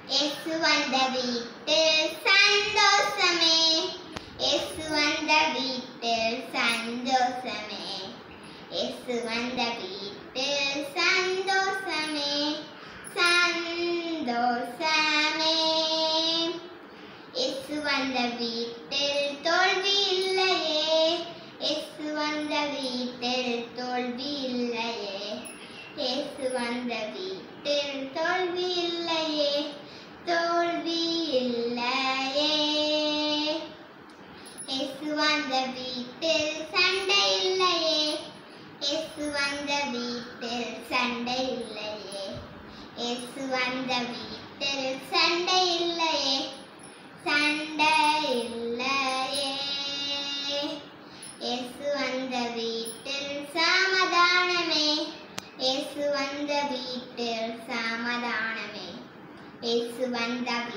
S வந்த வீட்டில் சந்தோஷமே எஸ் வந்த வீட்டில் சந்தோஷமே எஸ் வந்த வீட்டில் சந்தோஷமே சந்தோஷமே எஸ் வந்த வீட்டில் தோல்வி இல்லையே எஸ் வந்த வீட்டில் தோல்வி இல்லையே எஸ் வந்த வீட்டில் தோல்வி இல்லையே தோல்வி இல்லையே எஸ் வந்த வீட்டில் சண்டை இல்லையே எஸ் வந்த வீட்டில் சண்டை இல்லையே எஸ் வந்த வீட்டில் சண்டை இல்லையே சண்டை இல்லையே எஸ் வந்த வீட்டில் சமாதானமே எஸ் வந்த வீட்டில் சமாதானமே எஸ் வந்த